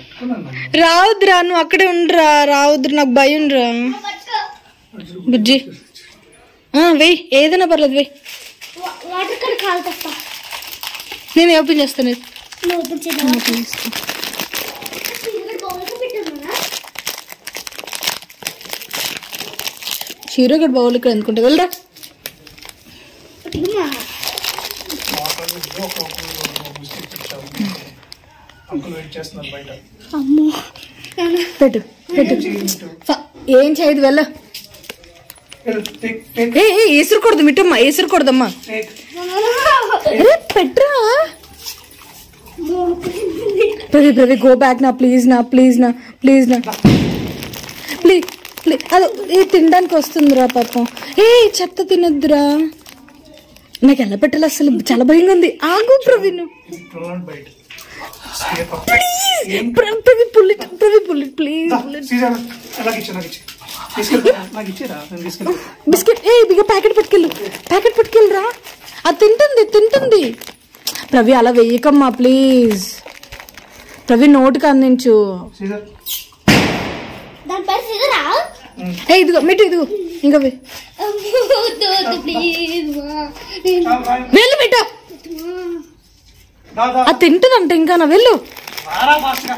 రావద్దురా నువ్వు అక్కడే ఉండరా రావద్దు నాకు భయం రా బుజ్జి ఆ, వెయ్యి ఏదైనా పర్లేదు వెయ్యి వాటర్ కన్నా కాలు తప్ప నేను ఓపెన్ చేస్తాను ఇది. నువ్వు ఓపెన్ చేద్దాం బౌల్కి పెట్టామన్నా షీరో గడ్ బౌల్ ఇక్కడ ఎందుకుంటే వెళ్ళరా పట్టుకున్నా అంకుల్ వెయిట్ చేస్తున్నారు బయట అమ్మో పెట్టు పెట్టు ఫ- ఏం చేయదు వెళ్ళ టేక్ టేక్ ఏ ఏ, ఎసురుకూడదు మిట్టమ్మా ఎసురుకూడదమ్మా టేక్ అరే పెట్టరా ప్రవి ప్రవి గో బ్యాక్ నా ప్లీజ్ నా ప్లీజ్ నా ప్లీజ్ నా ప్లీజ్ ప్లీజ్ అది ఏ తినడానికి వస్తుందిరా పాపం ఏ చెత్త తినొద్దురా నాకు ఎలా పెట్టాలి అసలు చాలా భయంగా ఉంది ఆగు ప్రవీణ్ ఇది ప్రొలాంగ్ బైట్ ప్ర- ప్రవి పుల్లిట్ ప్రవి పుల్లిట్ ప్లీజ్ సీజర్ అలాగే ఇచ్చా నాకు ఇచ్చి తీసుకెళ్ళి నాకు ఇచ్చారా నేను తీసుకెళ్ళి బిస్కెట్ ఏ బిగ ప్యాకెట్ పట్టుకెళ్ళు ప్యాకెట్ పట్టుకెళ్ళరా అది తింటుంది తింటుంది ప్రవి అలా వెయ్యకమ్మా ప్లీజ్ ప్రవి నోటికి అందించు సీజర్ దాని పేరు సిగరా ఏ ఇదిగో మిట్టు ఇదిగో ఇంకా వెయ్. వద్దు వద్దు ప్లీజ్ వెళ్ళు మిట్టు దాదా అది తింటుందంట ఇంకా నా వెళ్ళు రారా ఫాస్ట్గా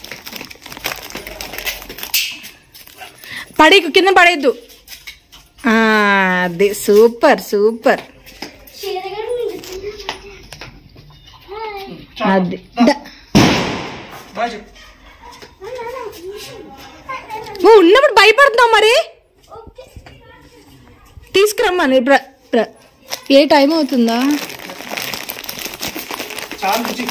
పడేకు కింద పడేద్దు ఆ, అది సూపర్ సూపర్ అది ద- బాయ్ చెప్పు నువ్వు ఉన్నప్పుడు భయపడుతున్నావు మరి తీసుకురమ్మని ప్ర- ప్ర- ఏ టైం అవుతుందా చాలా రుచి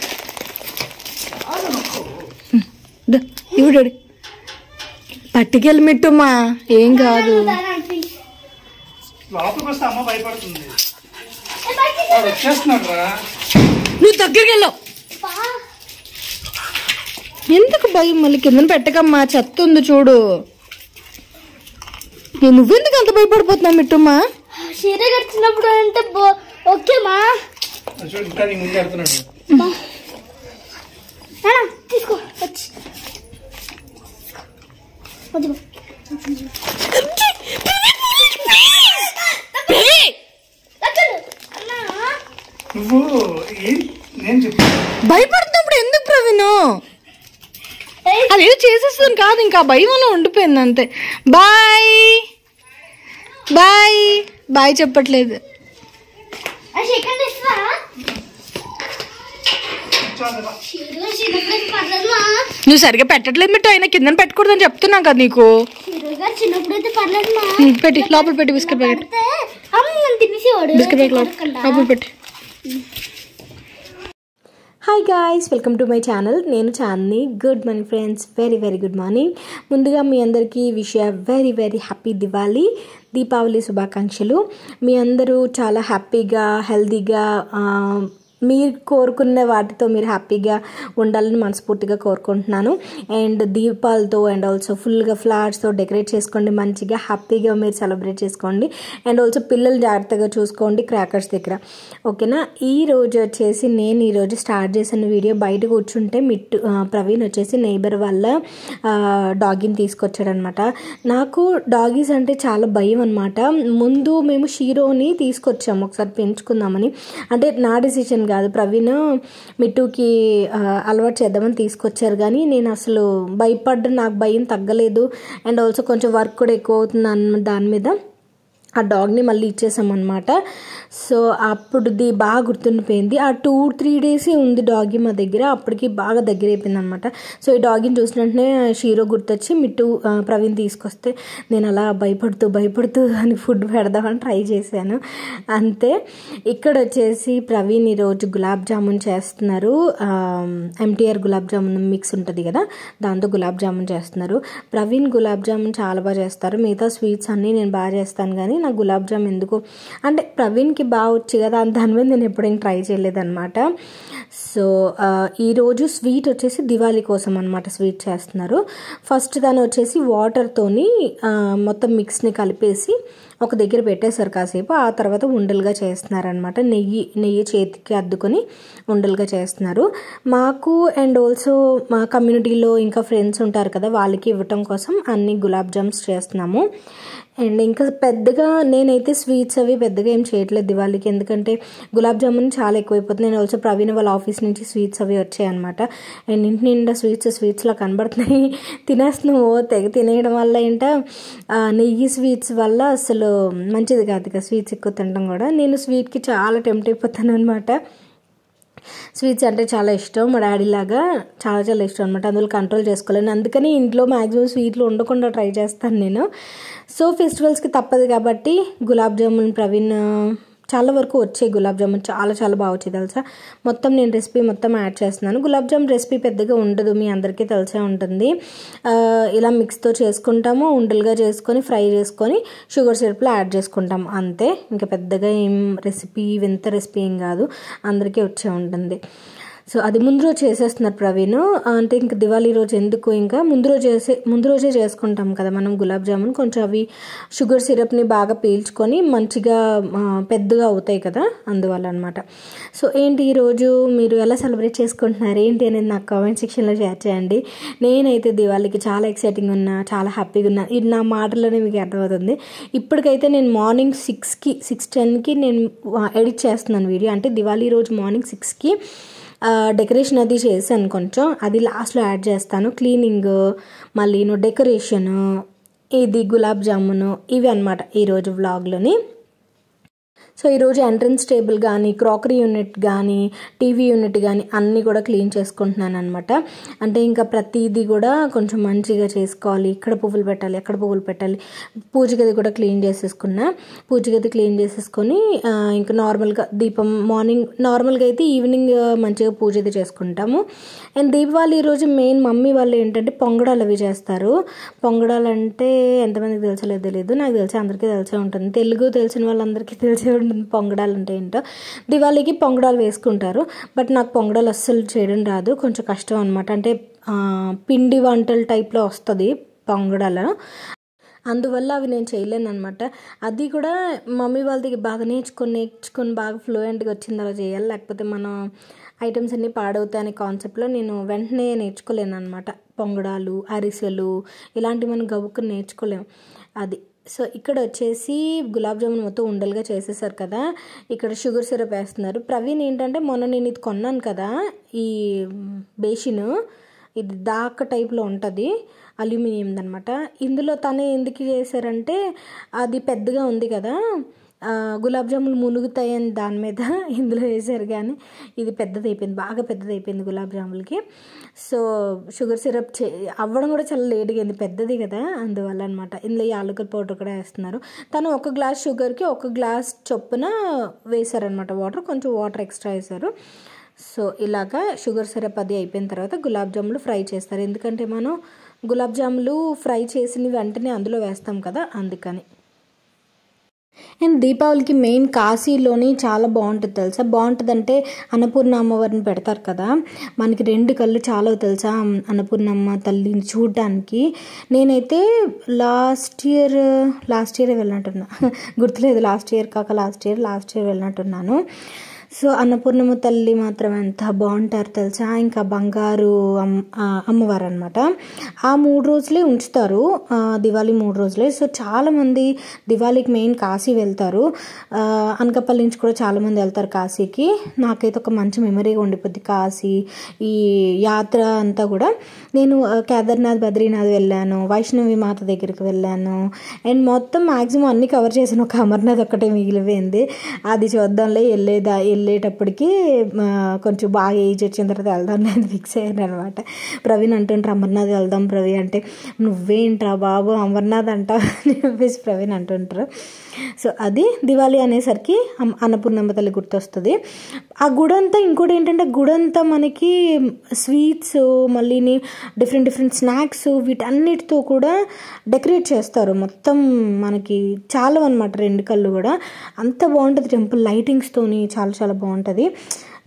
ద- ఇవిడు పట్టుకెళ్ళి మిట్టుమా ఏం కాదు లోపలికి వస్తే అమ్మ భయపడుతుంది వాడు వచ్చేస్తున్నాడు రా నువ్వు దగ్గరికి వెళ్ళావు ఎందుకు భయం మళ్ళీ కింద పెట్టకమ్మా చెత్త ఉంది చూడు ఏ, నువ్వెందుకు అంత భయపడిపోతున్నావు మిట్టుమ్మా చీర కట్టినప్పుడు అంటే బో- ఓకేమా అది చూడు ఇంకా నీ ముందు వెళ్తున్నాడు నాన్న, తీసుకో వచ్చి వద్దు. లక్కలు. అన్నా, నువ్వు ఏం నేను చెప్పాను భయపడుతున్నప్పుడు ఎందుకు ప్రవీణ్ ఏయ్, అది ఏదో చేసేస్తాను కాదు ఇంకా భయం అలా ఉండిపోయింది అంతే బాయ్ బాయ్ బాయ్ చెప్పట్లేదు ఆ చికెన్ ఇస్తా చాలు రా. చీరగా చిన్నప్పుడు పర్లేదుమా నువ్వు సరిగా పెట్టట్లేదు మిట్టు అయినా కింద పెట్టకూడదని చెప్తున్నా కదా నీకు చీరగా చిన్నప్పుడు అయితే పర్లేదుమా ఉమ్, పెట్టి లోపల పెట్టి బిస్కెట్ ప్యాకెట్ పడితే అమ్మ నన్ను తినేసేవాడు బిస్కెట్ ప్యాకెట్ లోపల లోపల పెట్టి hi guys welcome to my channel నేను Chandini good morning friends very very good morning ముందుగా మీ అందరికీ wish very very happy Diwali Deepavali శుభాకాంక్షలు మీ అందరూ చాలా హ్యాపీగా హెల్తీగా మీరు కోరుకున్న వాటితో మీరు హ్యాపీగా ఉండాలని మనస్ఫూర్తిగా కోరుకుంటున్నాను అండ్ దీపాలతో అండ్ ఆల్సో ఫుల్గా ఫ్లవర్స్తో డెకరేట్ చేసుకోండి మంచిగా హ్యాపీగా మీరు సెలబ్రేట్ చేసుకోండి అండ్ ఆల్సో పిల్లలు జాగ్రత్తగా చూసుకోండి క్రాకర్స్ దగ్గర ఓకేనా ఈ రోజు వచ్చేసి నేను ఈరోజు స్టార్ట్ చేసిన వీడియో బయట కూర్చుంటే మిట్టు ఆ, ప్రవీణ్ వచ్చేసి నైబర్ వల్ల డాగిని తీసుకొచ్చాడనమాట నాకు డాగీస్ అంటే చాలా భయం అనమాట ముందు మేము షీరోని తీసుకొచ్చాము ఒకసారి పెంచుకుందామని అంటే నా డిసిషన్ కాదు ప్రవీణ్ మిట్టుకి ఆ, అలవాటు చేద్దామని తీసుకొచ్చారు కానీ నేను అసలు భయపడ్డ నాకు భయం తగ్గలేదు అండ్ ఆల్సో కొంచెం వర్క్ కూడా ఎక్కువ అవుతుంది అన్న దాని మీద ఆ డాగ్ని మళ్ళీ ఇచ్చేసామన్నమాట సో అప్పుడుది బాగా గుర్తుండిపోయింది ఆ టూ త్రీ డేసే ఉంది డాగి మా దగ్గర అప్పటికి బాగా దగ్గర అయిపోయింది అనమాట సో ఈ డాగిని చూసిన వెంటనే షీరో గుర్తొచ్చి మిట్టు ఆ, ప్రవీణ్ తీసుకొస్తే నేను అలా భయపడుతూ భయపడుతూ అని ఫుడ్ పెడదామని ట్రై చేశాను అంతే ఇక్కడ వచ్చేసి ప్రవీణ్ ఈరోజు గులాబ్ జామున్ చేస్తున్నారు ఎంటీఆర్ గులాబ్ జామున్ మిక్స్ ఉంటుంది కదా దాంతో గులాబ్ జామున్ చేస్తున్నారు ప్రవీణ్ గులాబ్ జామున్ చాలా బాగా చేస్తారు మిగతా స్వీట్స్ అన్నీ నేను బాగా చేస్తాను కానీ నాకు గులాబ్ జామ్ ఎందుకు అంటే ప్రవీణ్కి బాగా వచ్చు కదా దాని మీద నేను ఎప్పుడైనా ట్రై చేయలేదన్నమాట సో ఆ, ఈరోజు స్వీట్ వచ్చేసి దివాళీ కోసం అనమాట స్వీట్ చేస్తున్నారు ఫస్ట్ దాని వచ్చేసి వాటర్తోని మొత్తం మిక్స్ని కలిపేసి ఒక దగ్గర పెట్టేశారు కాసేపు ఆ తర్వాత ఉండలుగా చేస్తున్నారనమాట నెయ్యి నెయ్యి చేతికి అద్దుకొని ఉండలుగా చేస్తున్నారు మాకు అండ్ ఆల్సో మా కమ్యూనిటీలో ఇంకా ఫ్రెండ్స్ ఉంటారు కదా వాళ్ళకి ఇవ్వటం కోసం అన్ని గులాబ్ జామ్స్ చేస్తున్నాము అండ్ ఇంకా పెద్దగా నేనైతే స్వీట్స్ అవి పెద్దగా ఏం చేయట్లేదు దివాళీకి ఎందుకంటే గులాబ్ జామున్ చాలా ఎక్కువైపోతుంది నేను ఆల్సో ప్రవీణ్ వాళ్ళ ఆఫీస్ నుంచి స్వీట్స్ అవి వచ్చాయన్నమాట అండ్ ఇంటి నిండా స్వీట్స్ స్వీట్స్లో కనబడుతున్నాయి తినేస్తున్నాము తెగ తినేయడం వల్ల ఏంట ఆ, నెయ్యి స్వీట్స్ వల్ల అసలు మంచిది కాదు ఇక స్వీట్స్ ఎక్కువ తినడం కూడా నేను స్వీట్కి చాలా టెంప్ట్ అయిపోతాను అనమాట స్వీట్స్ అంటే చాలా ఇష్టం మా డాడీ లాగా చాలా చాలా ఇష్టం అనమాట అందులో కంట్రోల్ చేసుకోలేను అందుకని ఇంట్లో మ్యాక్సిమం స్వీట్లు ఉండకుండా ట్రై చేస్తాను నేను సో ఫెస్టివల్స్కి తప్పదు కాబట్టి గులాబ్ జామున్ ప్రవీణ్ చాలా వరకు వచ్చాయి గులాబ్ జామున్ చాలా చాలా బాగా వచ్చాయి తెలుసా మొత్తం నేను రెసిపీ మొత్తం యాడ్ చేస్తున్నాను గులాబ్ జామున్ రెసిపీ పెద్దగా ఉండదు మీ అందరికీ తెలిసే ఉంటుంది ఆ, ఇలా మిక్స్తో చేసుకుంటాము ఉండలుగా చేసుకొని ఫ్రై చేసుకొని షుగర్ సిరప్లో యాడ్ చేసుకుంటాం అంతే ఇంకా పెద్దగా ఏం రెసిపీ వింత రెసిపీ ఏం కాదు అందరికీ వచ్చే ఉంటుంది సో అది ముందు రోజు చేసేస్తున్నారు ప్రవీణ్ అంటే ఇంకా దివాళీ రోజు ఎందుకు ఇంకా ముందు రోజు చేసే ముందు రోజే చేసుకుంటాం కదా మనం గులాబ్ జామున్ కొంచెం అవి షుగర్ సిరప్ని బాగా పీల్చుకొని మంచిగా ఆ, పెద్దగా అవుతాయి కదా అందువల్ల అనమాట సో ఏంటి ఈరోజు మీరు ఎలా సెలబ్రేట్ చేసుకుంటున్నారు ఏంటి అనేది నాకు కామెంట్ సెక్షన్లో షేర్ చేయండి నేనైతే దివాళీకి చాలా ఎక్సైటింగ్ ఉన్నా చాలా హ్యాపీగా ఉన్నా ఇది నా మాటలోనే మీకు అర్థమవుతుంది ఇప్పటికైతే నేను మార్నింగ్ సిక్స్కి సిక్స్ టెన్కి నేను ఎడిట్ చేస్తున్నాను వీడియో అంటే దివాళీ రోజు మార్నింగ్ సిక్స్కి డెకరేషన్ అది చేశాను కొంచెం అది లాస్ట్లో యాడ్ చేస్తాను క్లీనింగ్ మళ్ళీ డెకరేషన్ ఇది గులాబ్ జామును ఇవి అనమాట ఈరోజు వ్లాగ్లోని సో ఈరోజు ఎంట్రన్స్ టేబుల్ కానీ క్రాకరీ యూనిట్ కానీ టీవీ యూనిట్ కానీ అన్నీ కూడా క్లీన్ చేసుకుంటున్నాను అనమాట అంటే ఇంకా ప్రతిదీ కూడా కొంచెం మంచిగా చేసుకోవాలి ఇక్కడ పువ్వులు పెట్టాలి ఎక్కడ పువ్వులు పెట్టాలి పూజ గది కూడా క్లీన్ చేసేసుకున్నా పూజ గది క్లీన్ చేసేసుకొని ఆ, ఇంకా నార్మల్గా దీపం మార్నింగ్ నార్మల్గా అయితే ఈవినింగ్ ఆ, మంచిగా పూజ అది చేసుకుంటాము అండ్ దీపావళి రోజు మెయిన్ మమ్మీ వాళ్ళు ఏంటంటే పొంగడాలు అవి చేస్తారు పొంగడాలు అంటే ఎంతమందికి తెలుసలేదు తెలియదు నాకు తెలిసి అందరికీ తెలిసే ఉంటుంది తెలుగు తెలిసిన వాళ్ళందరికీ తెలిసే ఉంటుంది పొంగడాలు అంటే ఏంటో దివాళీకి పొంగడాలు వేసుకుంటారు బట్ నాకు పొంగడాలు అస్సలు చేయడం రాదు కొంచెం కష్టం అనమాట అంటే ఆ, పిండి వంటల టైప్లో వస్తుంది పొంగడాలు అందువల్ల అవి నేను చేయలేను అనమాట అది కూడా మమ్మీ వాళ్ళ దగ్గర బాగా నేర్చుకొని నేర్చుకొని బాగా ఫ్లూయెంట్గా వచ్చిన తర్వాత చేయాలి లేకపోతే మనం ఐటమ్స్ అన్నీ పాడవుతాయి అనే కాన్సెప్ట్లో నేను వెంటనే నేర్చుకోలేను అనమాట పొంగడాలు అరిసెలు ఇలాంటివి మనం గబుక్కుని నేర్చుకోలేము అది సో ఇక్కడ వచ్చేసి గులాబ్ జామున్ మొత్తం ఉండలుగా చేసేసారు కదా ఇక్కడ షుగర్ సిరప్ వేస్తున్నారు ప్రవీణ్ ఏంటంటే మొన్న నేను ఇది కొన్నాను కదా ఈ బేసిన్ ఇది దాక టైప్లో ఉంటుంది అల్యూమినియం అనమాట ఇందులో తనే ఎందుకు చేశారంటే అది పెద్దగా ఉంది కదా ఆ, గులాబ్ జాములు మునుగుతాయని దాని మీద ఇందులో వేసారు కానీ ఇది పెద్దది అయిపోయింది బాగా పెద్దది అయిపోయింది గులాబ్ జాములకి సో షుగర్ సిరప్ చే అవ్వడం కూడా చాలా లేట్గా అయింది పెద్దది కదా అందువల్ల అనమాట ఇందులో యాలకుల పౌడర్ కూడా వేస్తున్నారు తను ఒక గ్లాస్ షుగర్కి ఒక గ్లాస్ చొప్పున వేశారనమాట వాటర్ కొంచెం వాటర్ ఎక్స్ట్రా వేశారు సో ఇలాగా షుగర్ సిరప్ అది అయిపోయిన తర్వాత గులాబ్ జాములు ఫ్రై చేస్తారు ఎందుకంటే మనం గులాబ్ జాములు ఫ్రై చేసిన వెంటనే అందులో వేస్తాం కదా అందుకని అండ్ దీపావళికి మెయిన్ కాశీలోని చాలా బాగుంటుంది తెలుసా బాగుంటుందంటే అన్నపూర్ణ అమ్మవారిని పెడతారు కదా మనకి రెండు కళ్ళు చాలా తెలుసా అన్నపూర్ణమ్మ తల్లిని చూడడానికి నేనైతే లాస్ట్ ఇయర్ లాస్ట్ ఇయర్ వెళ్ళినట్టున్నా గుర్తులేదు లాస్ట్ ఇయర్ కాక లాస్ట్ ఇయర్ లాస్ట్ ఇయర్ వెళ్ళినట్టున్నాను సో అన్నపూర్ణమ్మ తల్లి మాత్రం ఎంత బాగుంటారు తెలుసా ఇంకా బంగారు అమ్ ఆ, అమ్మవారు అనమాట ఆ మూడు రోజులే ఉంచుతారు ఆ, దివాళీ మూడు రోజులే సో చాలామంది దివాళీకి మెయిన్ కాశీ వెళ్తారు ఆ, అనకాపల్లి నుంచి కూడా చాలామంది వెళ్తారు కాశీకి నాకైతే ఒక మంచి మెమరీగా ఉండిపోద్ది కాశీ ఈ యాత్ర అంతా కూడా నేను ఆ, కేదార్నాథ్ బద్రీనాథ్ వెళ్ళాను వైష్ణవి మాత దగ్గరికి వెళ్ళాను అండ్ మొత్తం మ్యాక్సిమం అన్ని కవర్ చేసిన ఒక అమర్నాథ్ ఒక్కటే మిగిలిపోయింది అది చూద్దాంలే వెళ్ళేదా వెళ్ళేటప్పటికి ఆ, కొంచెం బాగా ఏజ్ వచ్చిన తర్వాత వెళ్దాం నేను ఫిక్స్ అయ్యాను అనమాట ప్రవీణ్ అంటుంటారు అమర్నాథ్ వెళ్దాం ప్రవీణ్ అంటే నువ్వేంట్రా బాబు అమర్నాథ్ అంటావు అని చెప్పేసి ప్రవీణ్ అంటుంటారు సో అది దివాళీ అనేసరికి అమ్- అన్నపూర్ణమ్మ తల్లి గుర్తొస్తుంది ఆ గుడంతా ఇంకోటి ఏంటంటే గుడంతా మనకి స్వీట్స్ మళ్ళీని డిఫరెంట్ డిఫరెంట్ స్నాక్స్ వీటన్నిటితో కూడా డెకరేట్ చేస్తారు మొత్తం మనకి చాలా అనమాట రెండు కళ్ళు కూడా అంత బాగుంటుంది టెంపుల్ లైటింగ్స్తోని చాలా చాలా బాగుంటుంది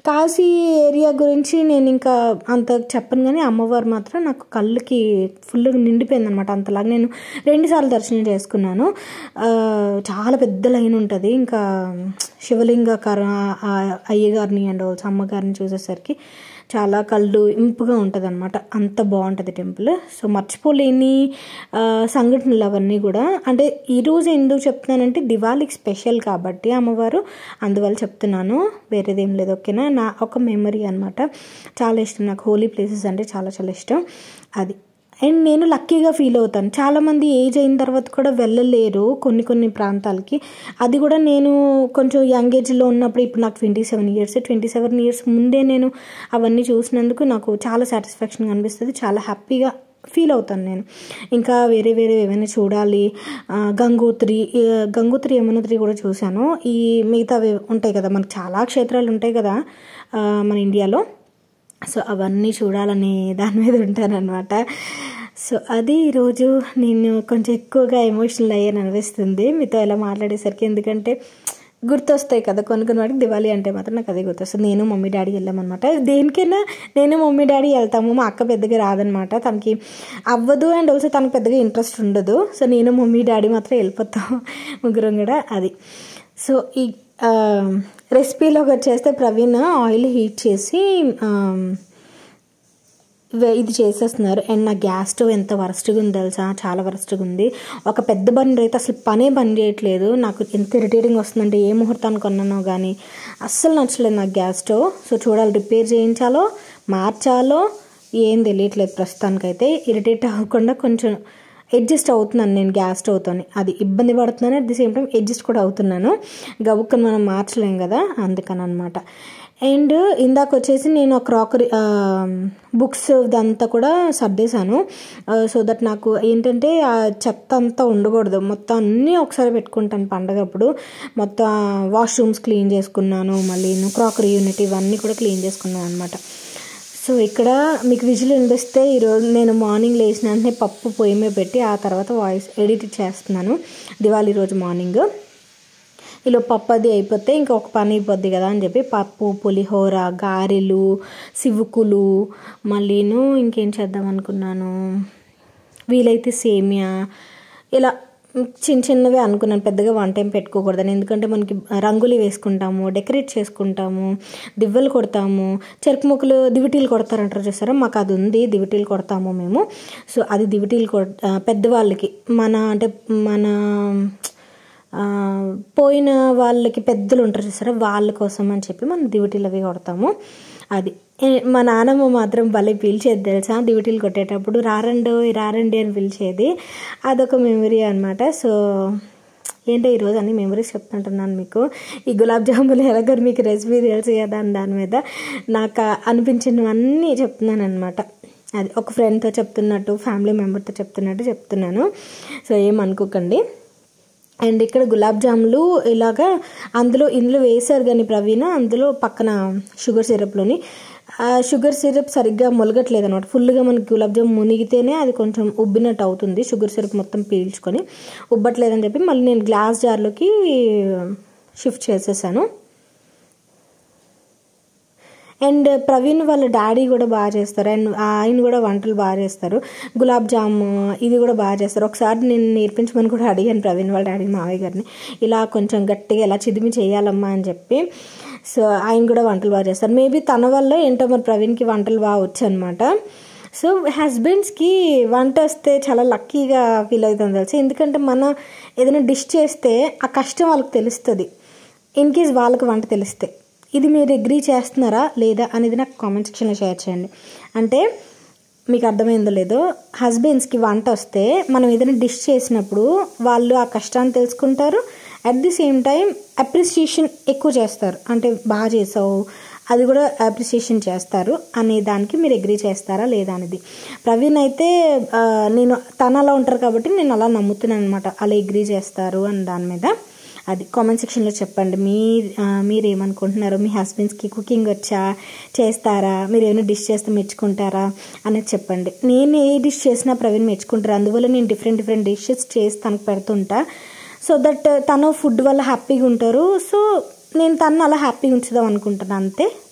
కాశీ ఏరియా గురించి నేను ఇంకా అంత చెప్పను కానీ అమ్మవారు మాత్రం నాకు కళ్ళకి ఫుల్గా నిండిపోయింది అనమాట అంతలాగా నేను రెండుసార్లు దర్శనం చేసుకున్నాను ఆ, చాలా పెద్ద లైన్ ఉంటుంది ఇంకా శివలింగకార ఆ అయ్యగారిని అండ్ ఆల్సో అమ్మగారిని చూసేసరికి చాలా కళ్ళు ఇంపుగా ఉంటుంది అనమాట అంత బాగుంటుంది టెంపుల్ సో మర్చిపోలేని ఆ, సంఘటనలు అవన్నీ కూడా అంటే ఈరోజు ఎందుకు చెప్తున్నానంటే దివాళీకి స్పెషల్ కాబట్టి అమ్మవారు అందువల్ల చెప్తున్నాను వేరేదేం లేదు ఓకేనా నా ఒక మెమరీ అనమాట చాలా ఇష్టం నాకు హోలీ ప్లేసెస్ అంటే చాలా చాలా ఇష్టం అది అండ్ నేను లక్కీగా ఫీల్ అవుతాను చాలామంది ఏజ్ అయిన తర్వాత కూడా వెళ్ళలేరు కొన్ని కొన్ని ప్రాంతాలకి అది కూడా నేను కొంచెం యంగ్ ఏజ్లో ఉన్నప్పుడు ఇప్పుడు నాకు twenty seven years twenty seven years ముందే నేను అవన్నీ చూసినందుకు నాకు చాలా సాటిస్ఫాక్షన్ అనిపిస్తుంది చాలా హ్యాపీగా ఫీల్ అవుతాను నేను ఇంకా వేరే వేరే ఏమైనా చూడాలి ఆ, గంగోత్రి ఈ గంగోత్రి యమునోత్రి కూడా చూశాను ఈ మిగతావి ఉంటాయి కదా మనకు చాలా క్షేత్రాలు ఉంటాయి కదా ఆ, మన ఇండియాలో సో అవన్నీ చూడాలని దాని మీద ఉంటానన్నమాట సో అది ఈరోజు నేను కొంచెం ఎక్కువగా ఎమోషనల్ అయ్యాను అనిపిస్తుంది మీతో ఇలా మాట్లాడేసరికి ఎందుకంటే గుర్తొస్తాయి కదా కొన్ని కొన్ని వాటికి దివాళీ అంటే మాత్రం నాకు అదే గుర్తొస్తుంది నేను మమ్మీ డాడీ వెళ్ళామన్నమాట దేనికైనా నేను మమ్మీ డాడీ వెళ్తాము మా అక్క పెద్దగా రాదనమాట తనకి అవ్వదు అండ్ ఆల్సో తనకు పెద్దగా ఇంట్రెస్ట్ ఉండదు సో నేను మమ్మీ డాడీ మాత్రం వెళ్ళిపోతాం ముగ్గురం కూడా అది సో ఈ ఆ, రెసిపీలోకి వచ్చేస్తే ప్రవీణ్ ఆయిల్ హీట్ చేసి ఆ, వే- ఇది చేసేస్తున్నారు అండ్ నా గ్యాస్ స్టవ్ ఎంత వరస్ట్గా ఉంది తెలుసా చాలా వరస్ట్గా ఉంది ఒక పెద్ద బండి అయితే అసలు పనే పని చేయట్లేదు నాకు ఎంత ఇరిటేటింగ్ వస్తుందంటే ఏ ముహూర్తానికి కొన్నానో కానీ అస్సలు నచ్చలేదు నాకు గ్యాస్ స్టవ్ సో చూడాలి రిపేర్ చేయించాలో మార్చాలో ఏం తెలియట్లేదు ప్రస్తుతానికైతే ఇరిటేట్ అవ్వకుండా కొంచెం అడ్జస్ట్ అవుతున్నాను నేను గ్యాస్ స్టవ్తోని అది ఇబ్బంది పడుతున్నాను at the same time adjust కూడా అవుతున్నాను గబుక్కని మనం మార్చలేం కదా అందుకని అనమాట అండ్ ఇందాక వచ్చేసి నేను క్రాకరీ బుక్స్ ఇదంతా కూడా సర్దేశాను సో దట్ నాకు ఏంటంటే ఆ చెత్త అంతా ఉండకూడదు మొత్తం అన్నీ ఒకసారి పెట్టుకుంటాను పండగప్పుడు మొత్తం వాష్రూమ్స్ క్లీన్ చేసుకున్నాను మళ్ళీ క్రాకరీ యూనిట్ ఇవన్నీ కూడా క్లీన్ చేసుకున్నాను అనమాట సో ఇక్కడ మీకు విజువల్ వినిపిస్తే ఈరోజు నేను మార్నింగ్ లేచిన వెంటనే పప్పు పొయ్యి మీద పెట్టి ఆ తర్వాత వాయిస్ ఎడిట్ చేస్తున్నాను దివాళీ రోజు మార్నింగ్ ఇలా పప్పు అది అయిపోతే ఇంకా ఒక పని అయిపోద్ది కదా అని చెప్పి పప్పు పులిహోర గారెలు సివుకులు మళ్ళీను ఇంకేం చేద్దాం అనుకున్నాను వీలైతే సేమియా ఇలా చిన్న చిన్నవి అనుకున్నాను పెద్దగా వంట ఏం పెట్టుకోకూడదని ఎందుకంటే మనకి రంగులు వేసుకుంటాము డెకరేట్ చేసుకుంటాము దివ్వలు కొడతాము చెరుకు ముక్కలు దివిటీలు కొడతారంటారు చూసారా మాకు అది ఉంది దివిటీలు కొడతాము మేము సో అది దివిటీలు కొ ఆ, పెద్దవాళ్ళకి మన అంటే మన ఆ, పోయిన వాళ్ళకి పెద్దలు ఉంటారు చూసారా వాళ్ళ కోసం అని చెప్పి మనం దివిటీలు అవి కొడతాము అది ఏ, మా నాన్నమ్మ మాత్రం భలే పిలిచేది తెలుసా దివిటీలు కొట్టేటప్పుడు రారండి రారండి అని పిలిచేది అదొక మెమరీ అనమాట సో ఏంటో ఈరోజు అన్ని మెమరీస్ చెప్తుంటున్నాను మీకు ఈ గులాబ్ జాములు ఎలాగో మీకు రెసిపీ తెలుసు కదా అని దాని మీద నాకు అనిపించినవన్నీ చెప్తున్నాను అనమాట అది ఒక ఫ్రెండ్తో చెప్తున్నట్టు ఫ్యామిలీ మెంబర్తో చెప్తున్నట్టు చెప్తున్నాను సో ఏమనుకోకండి అండ్ ఇక్కడ గులాబ్ జాములు ఇలాగా అందులో ఇందులో వేశారు కానీ ప్రవీణ అందులో పక్కన షుగర్ సిరప్లోని ఆ షుగర్ సిరప్ సరిగ్గా మొలగట్లేదు అనమాట ఫుల్గా మనకి గులాబ్ జామ్ మునిగితేనే అది కొంచెం ఉబ్బినట్టు అవుతుంది షుగర్ సిరప్ మొత్తం పీల్చుకొని ఉబ్బట్లేదని చెప్పి మళ్ళీ నేను గ్లాస్ జార్లోకి షిఫ్ట్ చేసేసాను అండ్ ప్రవీణ్ వాళ్ళ డాడీ కూడా బాగా చేస్తారు అండ్ ఆయన కూడా వంటలు బాగా చేస్తారు గులాబ్ జామ్ ఇది కూడా బాగా చేస్తారు ఒకసారి నేను నేర్పించమని కూడా అడిగాను ప్రవీణ్ వాళ్ళ డాడీ మావయ్య గారిని ఇలా కొంచెం గట్టిగా ఇలా చిదిమి చేయాలమ్మా అని చెప్పి సో ఆయన కూడా వంటలు బాగా చేస్తారు మేబీ తన వల్ల ఏంటో మరి ప్రవీణ్కి వంటలు బాగా వచ్చు అనమాట సో హస్బెండ్స్కి వంట వస్తే చాలా లక్కీగా ఫీల్ అవుతుంది తెలుసు ఎందుకంటే మన ఏదైనా డిష్ చేస్తే ఆ కష్టం వాళ్ళకి తెలుస్తుంది ఇన్ కేస్ వాళ్ళకి వంట తెలిస్తే ఇది మీరు అగ్రీ చేస్తున్నారా లేదా అనేది నాకు కామెంట్ సెక్షన్లో షేర్ చేయండి అంటే మీకు అర్థమైందో లేదో హస్బెండ్స్కి వంట వస్తే మనం ఏదైనా డిష్ చేసినప్పుడు వాళ్ళు ఆ కష్టాన్ని తెలుసుకుంటారు at the same time appreciation ఎక్కువ చేస్తారు అంటే బాగా చేసావు అది కూడా అప్రిసియేషన్ చేస్తారు అనే దానికి మీరు అగ్రీ చేస్తారా లేదా అనేది ప్రవీణ్ అయితే ఆ, నేను తను అలా ఉంటారు కాబట్టి నేను అలా నమ్ముతున్నాను అనమాట అలా అగ్రీ చేస్తారు అని దాని మీద అది కామెంట్ సెక్షన్లో చెప్పండి మీ ఆ, మీరు ఏమనుకుంటున్నారో మీ హస్బెండ్స్కి కుకింగ్ వచ్చా చేస్తారా మీరు ఏమైనా డిష్ చేస్తే మెచ్చుకుంటారా అనేది చెప్పండి నేను ఏ డిష్ చేసినా ప్రవీణ్ మెచ్చుకుంటారు అందువల్ల నేను డిఫరెంట్ డిఫరెంట్ డిషెస్ చేసి తనకు పెడుతుంటా సో దట్ తను ఫుడ్ వల్ల హ్యాపీగా ఉంటారు సో నేను తను అలా హ్యాపీగా ఉంచుదాం అనుకుంటున్నాను అంతే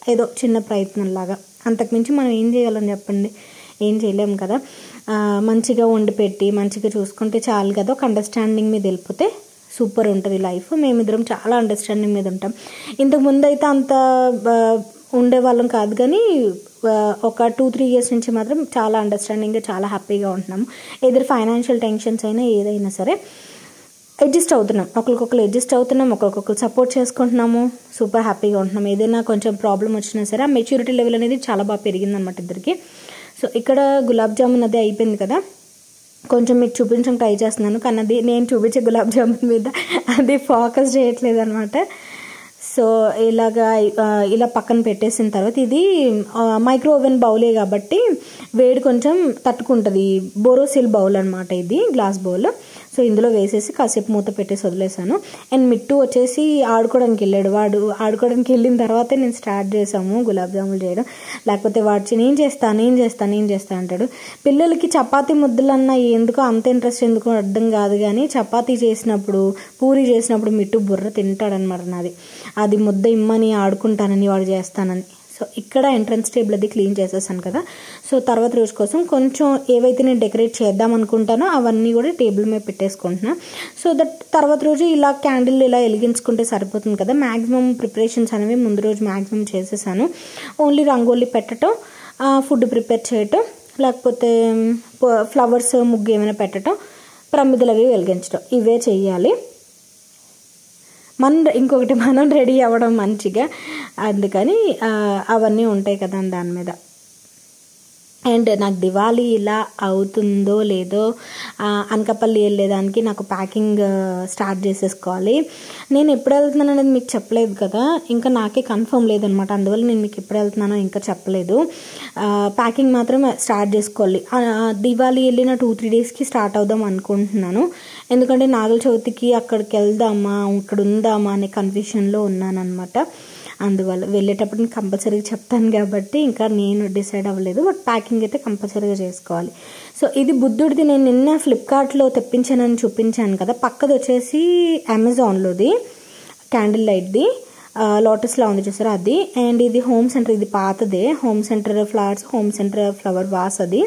ఏదో చిన్న ప్రయత్నం లాగా అంతకుమించి మనం ఏం చేయాలని చెప్పండి ఏం చేయలేము కదా ఆ, మంచిగా వండి పెట్టి మంచిగా చూసుకుంటే చాలు కదా ఒక అండర్స్టాండింగ్ మీద వెళ్ళిపోతే సూపర్ ఉంటుంది లైఫ్ మేమిద్దరం చాలా అండర్స్టాండింగ్ మీద ఉంటాం ఇంతకు ముందు అయితే అంత ఆ, ఉండేవాళ్ళం కాదు కానీ ఆ, ఒక టూ త్రీ ఇయర్స్ నుంచి మాత్రం చాలా అండర్స్టాండింగ్గా చాలా హ్యాపీగా ఉంటున్నాము ఎదురు ఫైనాన్షియల్ టెన్షన్స్ అయినా ఏదైనా సరే అడ్జస్ట్ అవుతున్నాం ఒకరికొకరు అడ్జస్ట్ అవుతున్నాం ఒకరికొకరు సపోర్ట్ చేసుకుంటున్నాము సూపర్ హ్యాపీగా ఉంటున్నాం ఏదైనా కొంచెం ప్రాబ్లం వచ్చినా సరే ఆ మెచ్యూరిటీ లెవెల్ అనేది చాలా బాగా పెరిగింది అనమాట ఇద్దరికి సో ఇక్కడ గులాబ్ జామున్ అది అయిపోయింది కదా కొంచెం మీకు చూపించడం ట్రై చేస్తున్నాను కానీ అది నేను చూపించే గులాబ్ జామున్ మీద అది ఫోకస్ చేయట్లేదు అనమాట సో ఇలాగా ఆ, ఇలా పక్కన పెట్టేసిన తర్వాత ఇది మైక్రో ఓవెన్ బౌలే కాబట్టి వేడి కొంచెం తట్టుకుంటుంది బోరోసిల్ బౌల్ అనమాట ఇది గ్లాస్ బౌల్ సో ఇందులో వేసేసి కాసేపు మూత పెట్టేసి వదిలేసాను అండ్ మిట్టు వచ్చేసి ఆడుకోవడానికి వెళ్ళాడు వాడు ఆడుకోవడానికి వెళ్ళిన తర్వాతే నేను స్టార్ట్ చేసాము గులాబ్ జాములు చేయడం లేకపోతే వాడు నేను చేస్తాను నేను చేస్తాను నేను చేస్తాను అంటాడు పిల్లలకి చపాతీ ముద్దలన్నా ఎందుకో అంత ఇంట్రెస్ట్ ఎందుకో అర్థం కాదు కానీ చపాతీ చేసినప్పుడు పూరి చేసినప్పుడు మిట్టు బుర్ర తింటాడనమాట నాది అది ముద్ద ఇమ్మని ఆడుకుంటానని వాడు చేస్తానని సో ఇక్కడ ఎంట్రన్స్ టేబుల్ అది క్లీన్ చేసేసాను కదా సో తర్వాత రోజు కోసం కొంచెం ఏవైతే నేను డెకరేట్ చేద్దాం అనుకుంటానో అవన్నీ కూడా టేబుల్ మీద పెట్టేసుకుంటున్నా సో దట్ తర్వాత రోజు ఇలా క్యాండిల్ ఇలా వెలిగించుకుంటే సరిపోతుంది కదా మ్యాక్సిమం ప్రిపరేషన్స్ అనేవి ముందు రోజు మ్యాక్సిమం చేసేసాను ఓన్లీ రంగోలీ పెట్టడం ఫుడ్ ప్రిపేర్ చేయటం లేకపోతే ఫ్లవర్స్ ముగ్గు ఏమైనా పెట్టడం ప్రమిదలు అవి వెలిగించడం ఇవే చెయ్యాలి మన ఇంకొకటి మనం రెడీ అవ్వడం మంచిగా అందుకని ఆ, అవన్నీ ఉంటాయి కదా దాని మీద అండ్ నాకు దివాళీ ఇలా అవుతుందో లేదో ఆ, అనకాపల్లి వెళ్ళేదానికి నాకు ప్యాకింగ్ స్టార్ట్ చేసేసుకోవాలి నేను ఎప్పుడు వెళ్తున్నాను అనేది మీకు చెప్పలేదు కదా ఇంకా నాకే కన్ఫర్మ్ లేదనమాట అందువల్ల నేను మీకు ఎప్పుడు వెళ్తున్నానో ఇంకా చెప్పలేదు ఆ, ప్యాకింగ్ మాత్రం స్టార్ట్ చేసుకోవాలి ఆ, దివాళీ వెళ్ళిన టూ త్రీ డేస్కి స్టార్ట్ అవుదాం అనుకుంటున్నాను ఎందుకంటే నాగల చవితికి అక్కడికి వెళ్దామా ఇక్కడ ఉందామా అనే కన్ఫ్యూషన్లో ఉన్నానన్నమాట అందువల్ల వెళ్ళేటప్పుడు నేను కంపల్సరీగా చెప్తాను కాబట్టి ఇంకా నేను డిసైడ్ అవ్వలేదు బట్ ప్యాకింగ్ అయితే కంపల్సరీగా చేసుకోవాలి సో ఇది బుద్ధుడిది నేను నిన్న ఫ్లిప్కార్ట్లో తెప్పించానని చూపించాను కదా పక్కది వచ్చేసి అమెజాన్లోది క్యాండిల్ లైట్ది లోటస్లా ఉంది చూసారా అది అండ్ ఇది హోమ్ సెంటర్ ఇది పాతదే Home Centre flowers Home Centre flower vase అది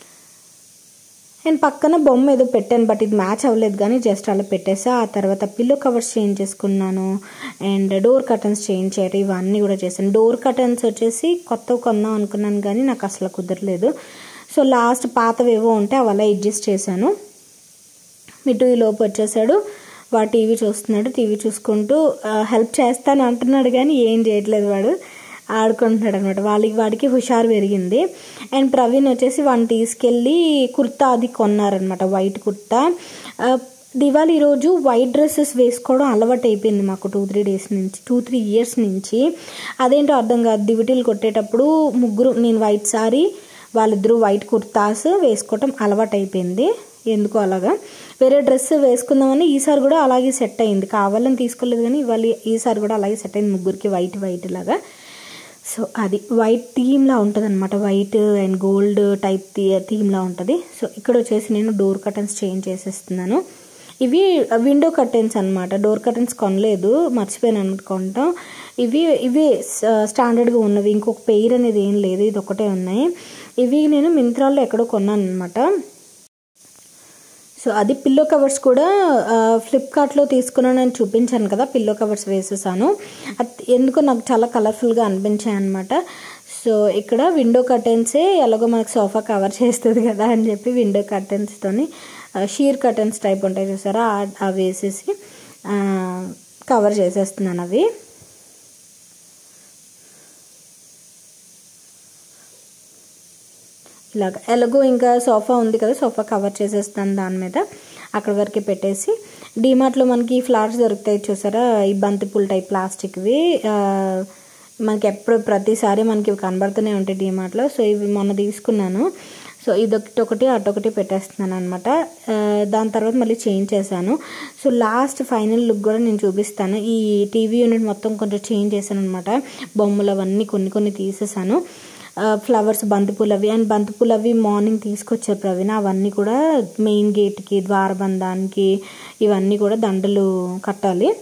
అండ్ పక్కన బొమ్మ ఏదో పెట్టాను బట్ ఇది మ్యాచ్ అవ్వలేదు కానీ జస్ట్ అలా పెట్టేసా ఆ తర్వాత పిల్లో కవర్స్ చేంజ్ చేసుకున్నాను అండ్ డోర్ కర్టన్స్ చేంజ్ చేయడం ఇవన్నీ కూడా చేశాను డోర్ కర్టన్స్ వచ్చేసి కొత్తవి కొందాం అనుకున్నాను కానీ నాకు అసలు కుదరలేదు సో లాస్ట్ పాతవి ఏవో ఉంటే అవి అలా అడ్జస్ట్ చేశాను మిట్టు ఈ లోపు వచ్చేసాడు వాడు టీవీ చూస్తున్నాడు టీవీ చూసుకుంటూ హెల్ప్ చేస్తాను అంటున్నాడు కానీ ఏం చేయట్లేదు వాడు ఆడుకుంటున్నాడు అనమాట వాళ్ళకి వాడికి హుషారు పెరిగింది అండ్ ప్రవీణ్ వచ్చేసి వాడిని తీసుకెళ్ళి కుర్తా అది కొన్నారనమాట వైట్ కుర్తా ఆ, దివాళీ రోజు వైట్ డ్రెస్సెస్ వేసుకోవడం అలవాటు అయిపోయింది మాకు టూ త్రీ డేస్ నుంచి టూ త్రీ ఇయర్స్ నుంచి అదేంటో అర్థం కాదు దివిటీలు కొట్టేటప్పుడు ముగ్గురు నేను వైట్ సారీ వాళ్ళిద్దరూ వైట్ కుర్తాస్ వేసుకోవటం అలవాటు అయిపోయింది ఎందుకో అలాగా వేరే డ్రెస్ వేసుకుందామని ఈసారి కూడా అలాగే సెట్ అయింది కావాలని తీసుకోలేదు కానీ ఇవాళ ఈసారి కూడా అలాగే సెట్ అయింది ముగ్గురికి వైట్ వైట్ లాగా సో అది వైట్ థీమ్లా ఉంటుంది అనమాట వైట్ అండ్ గోల్డ్ టైప్ థీమ్లా ఉంటుంది సో ఇక్కడ వచ్చేసి నేను డోర్ కర్టన్స్ చేంజ్ చేసేస్తున్నాను ఇవి విండో కర్టెన్స్ అనమాట డోర్ కర్టెన్స్ కొనలేదు మర్చిపోయాను అనుకుంటాం ఇవి ఇవి స్టాండర్డ్గా ఉన్నవి ఇంకొక పెయిర్ అనేది ఏం లేదు ఇది ఒకటే ఉన్నాయి ఇవి నేను మింత్రాల్లో ఎక్కడో కొన్నాను అనమాట సో అది పిల్లో కవర్స్ కూడా ఆ, ఫ్లిప్కార్ట్లో తీసుకున్నానని చూపించాను కదా పిల్లో కవర్స్ వేసేసాను అది ఎందుకో నాకు చాలా కలర్ఫుల్గా అనిపించాయి అనమాట సో ఇక్కడ విండో కర్టెన్సే ఎలాగో మనకు సోఫా కవర్ చేస్తుంది కదా అని చెప్పి విండో కర్టెన్స్తోని షీర్ కర్టెన్స్ టైప్ ఉంటాయి చూసారా ఆ- అవి వేసేసి ఆ, కవర్ చేసేస్తున్నాను అవి ఇలాగ ఎలాగో ఇంకా సోఫా ఉంది కదా సోఫా కవర్ చేసేస్తాను దాని మీద అక్కడ వరకు పెట్టేసి డీమార్ట్లో మనకి ఫ్లవర్స్ దొరుకుతాయి చూసారా ఈ బంతిపూల టైప్ ప్లాస్టిక్వి ఆ, మనకి ఎప్పుడు ప్రతిసారి మనకి ఇవి కనబడుతూనే ఉంటాయి డీమార్ట్లో సో ఇవి మొన్న తీసుకున్నాను సో ఇదొకటి ఒకటి అటొకటి పెట్టేస్తున్నాను అనమాట దాని తర్వాత మళ్ళీ చేంజ్ చేశాను సో లాస్ట్ ఫైనల్ లుక్ కూడా నేను చూపిస్తాను ఈ టీవీ యూనిట్ మొత్తం కొంచెం చేంజ్ చేశాను అనమాట బొమ్మలు అవన్నీ కొన్ని కొన్ని తీసేసాను ఫ్లవర్స్ బంతిపూలు అవి అండ్ బంతిపూలు అవి మార్నింగ్ తీసుకొచ్చారు ప్రవీణ అవన్నీ కూడా మెయిన్ గేట్కి ద్వారబంధానికి ఇవన్నీ కూడా దండలు కట్టాలి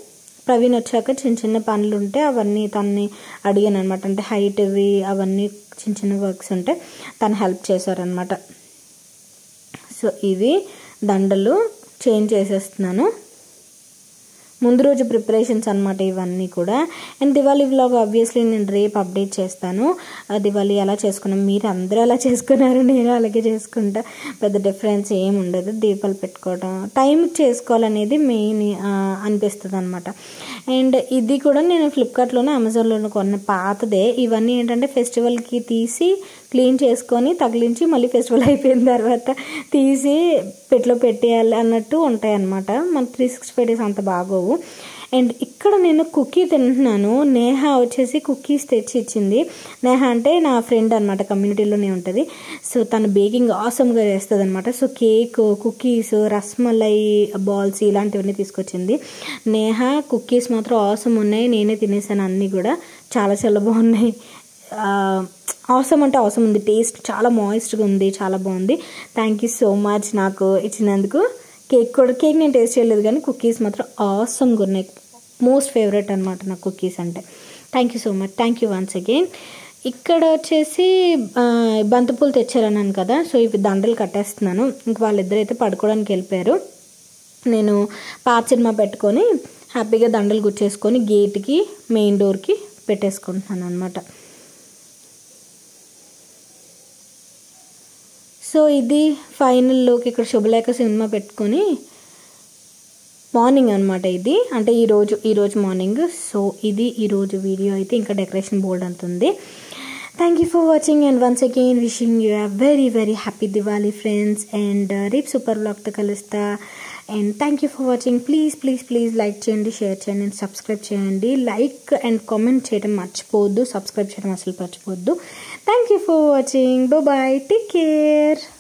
ప్రవీణ్ వచ్చాక చిన్న చిన్న పనులు ఉంటే అవన్నీ తనని అడిగాను అనమాట అంటే హైట్వి అవన్నీ చిన్న చిన్న వర్క్స్ ఉంటే తను హెల్ప్ చేశారనమాట సో ఇవి దండలు చేంజ్ చేసేస్తున్నాను ముందు రోజు ప్రిపరేషన్స్ అనమాట ఇవన్నీ కూడా అండ్ దివాళీ వ్లాగ్ ఆబ్వియస్లీ నేను రేపు అప్డేట్ చేస్తాను ఆ దివాళీ ఎలా చేసుకున్నాం మీరు అందరూ ఎలా చేసుకున్నారు నేను అలాగే చేసుకుంటా పెద్ద డిఫరెన్స్ ఏం ఉండదు దీపాలు పెట్టుకోవడం టైం చేసుకోవాలనేది మెయిన్ అనిపిస్తుంది అనమాట అండ్ ఇది కూడా నేను ఫ్లిప్కార్ట్లోనే అమెజాన్లోనే కొన్న పాతదే ఇవన్నీ ఏంటంటే ఫెస్టివల్కి తీసి క్లీన్ చేసుకొని తగిలించి మళ్ళీ ఫెస్టివల్ అయిపోయిన తర్వాత తీసి పెట్లో పెట్టేయాలి అన్నట్టు ఉంటాయి అనమాట మనకి త్రీ సిక్స్టీ ఫైవ్ డేస్ అంత బాగోవు అండ్ ఇక్కడ నేను కుకీ తింటున్నాను నేహ వచ్చేసి కుకీస్ తెచ్చి ఇచ్చింది నేహ అంటే నా ఫ్రెండ్ అనమాట కమ్యూనిటీలోనే ఉంటుంది సో తను బేకింగ్ ఆసమ్గా చేస్తుంది అనమాట so cake cookies rasmalai balls ఇలాంటివన్నీ తీసుకొచ్చింది నేహ కుకీస్ మాత్రం ఆసమ్ ఉన్నాయి నేనే తినేసాను అన్నీ కూడా చాలా చాలా బాగున్నాయి అవసరం అంటే అవసరం ఉంది టేస్ట్ చాలా మాయిస్ట్గా ఉంది చాలా బాగుంది థ్యాంక్ యూ సో మచ్ నాకు ఇచ్చినందుకు కేక్ కూడా కేక్ నేను టేస్ట్ చేయలేదు కానీ కుకీస్ మాత్రం ఆసమ్గా ఉన్నాయి మోస్ట్ ఫేవరెట్ అనమాట నాకు కుకీస్ అంటే thank you so much thank you once again ఇక్కడ వచ్చేసి బంతిపూలు తెచ్చారన్నాను కదా సో ఇవి దండలు కట్టేస్తున్నాను ఇంక వాళ్ళిద్దరు అయితే పడుకోవడానికి వెళ్ళిపోయారు నేను పాత సినిమా పెట్టుకొని హ్యాపీగా దండలు గుచ్చేసుకొని గేట్కి మెయిన్ డోర్కి పెట్టేసుకుంటున్నాను అనమాట సో ఇది ఫైనల్లోకి ఇక్కడ శుభలేఖ సినిమా పెట్టుకొని మార్నింగ్ అనమాట ఇది అంటే ఈరోజు ఈరోజు మార్నింగ్ సో ఇది ఈరోజు వీడియో అయితే ఇంకా డెకరేషన్ బోర్డ్ అంత ఉంది thank you for watching and once again wishing you all very very happy Diwali friends and రేపు సూపర్ బ్లాగ్తో కలుస్తా and thank you for watching please please please like చేయండి షేర్ చేయండి అండ్ సబ్స్క్రైబ్ చేయండి లైక్ అండ్ కామెంట్ చేయడం మర్చిపోవద్దు subscribe చేయడం అసలు మర్చిపోవద్దు thank you for watching bye take care